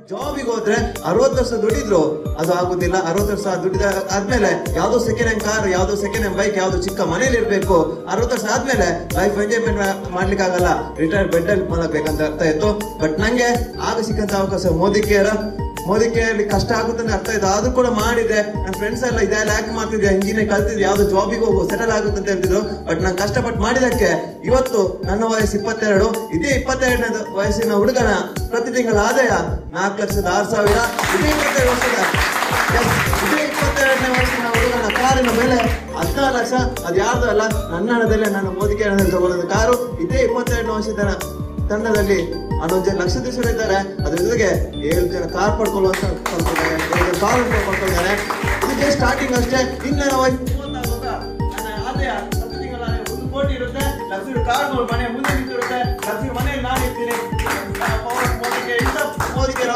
ಜಾಬಿಗೆ ಹೋದ್ರೆ ಅರವತ್ತು ವರ್ಷ ದುಡಿದ್ರು ಅದು ಆಗುದಿಲ್ಲ ಅರವತ್ತು ವರ್ಷ ದುಡಿದ ಆದ್ಮೇಲೆ ಯಾವ್ದೋ ಸೆಕೆಂಡ್ ಹ್ಯಾಂಡ್ ಕಾರ್ ಯಾವ್ದೋ ಸೆಕೆಂಡ್ ಹ್ಯಾಂಡ್ ಬೈಕ್ ಯಾವ್ದೋ ಚಿಕ್ಕ ಮನೇಲಿ ಇರ್ಬೇಕು ಅರವತ್ತು ವರ್ಷ ಆದ್ಮೇಲೆ ಲೈಫ್ ಎಂಜಾಯ್ಮೆಂಟ್ ಮಾಡ್ಲಿಕ್ಕೆ ಆಗಲ್ಲ ರಿಟೈರ್ ಬೆಡ್ ಅಲ್ಲಿ ಮಲಗ್ಬೇಕಂತ ಅರ್ಥ ಇತ್ತು ಬಟ್ ನಂಗೆ ಆಗ ಸಿಕ್ಕಂತ ಅವಕಾಶ ಮೋದಿ ಕೇರ್ ಮೋದಿ ಕೇರ್ ಕಷ್ಟ ಆಗುತ್ತೆ ಅಂತ ಅರ್ಥ ಇತ್ತು ಆದ್ರೂ ಕೂಡ ಮಾಡಿದೆ ನನ್ನ ಫ್ರೆಂಡ್ಸ್ ಎಲ್ಲ ಇದೆಲ್ಲ ಯಾಕೆ ಮಾಡ್ತಿದ್ದೆ ಇಂಜಿನಿಯರ್ ಕಲ್ತಿದ್ದೆ ಯಾವ್ದೋ ಜಾಬಿಗೆ ಹೋಗು ಸೆಟಲ್ ಆಗುತ್ತೆ ಅಂತ ಹೇಳ್ತಿದ್ರು ಬಟ್ ನಾನು ಕಷ್ಟಪಟ್ಟು ಮಾಡಿದಕ್ಕೆ ಇವತ್ತು ನನ್ನ ವಯಸ್ಸು ಇಪ್ಪತ್ತೆರಡು ಇದೇ ಇಪ್ಪತ್ತೆರಡನೇ ವಯಸ್ಸಿನ ಹುಡುಗನ ಪ್ರತಿ ತಿಂಗಳ ಆದಾಯ ನಾಲ್ಕು ಲಕ್ಷದ ಆರು ಸಾವಿರ ಇದೇ ಇಪ್ಪತ್ತೆರಡು ವರ್ಷದ Yes, ಇದೇ ಇಪ್ಪತ್ತೆರಡನೇ ವರ್ಷದ ಹುಡುಗನ ಕಾರಿನ ಬೆಲೆ ಹದಿನಾರು ಲಕ್ಷ ಅದು ಯಾರ್ದು ಅಲ್ಲ ನನ್ನ ಹಣದಲ್ಲೇ ನಾನು ಮೋದಿಗೆ ಹಣದಲ್ಲಿ ತಗೊಳ್ಳೋದು ಕಾರು ಇದೇ ಇಪ್ಪತ್ತೆರಡನೇ ವರ್ಷದ ತಂಡದಲ್ಲಿ ಹನ್ನೊಂದು ಜನ ಲಕ್ಷ ದಿವಸ ಇದ್ದಾರೆ ಅದ್ರ ಜೊತೆಗೆ ಏಳು ಜನ ಕಾರ್ ಪಡ್ಕೊಳ್ಳುವಂತ ಕಲ್ತಿದ್ದಾರೆ ಏಳು ಜನ ಕಾರ್ ಪಡ್ಕೊಳ್ತಾರೆ ಇದಕ್ಕೆ ಸ್ಟಾರ್ಟಿಂಗ್ ಅಷ್ಟೇ ಇನ್ನು ನನ್ನ ವಯಸ್ಸು ಮೂವತ್ತಾಗುವಾಗ ನನ್ನ ಆದಾಯ ಹತ್ತು ತಿಂಗಳ ಆದಾಯ ಒಂದು ಕೋಟಿ ಇರುತ್ತೆ ಲಕ್ಷ ಕಾರ್ಗಳು ಮನೆ ಮುಂದೆ ನಿಂತಿರುತ್ತೆ ಲಕ್ಷ ಮನೆಯಲ್ಲಿ ನಾನು ಇರ್ತೀನಿ ಪವರ್ ಮೋದಿಗೆ ಇಂಥ ಮೋದಿಗೆ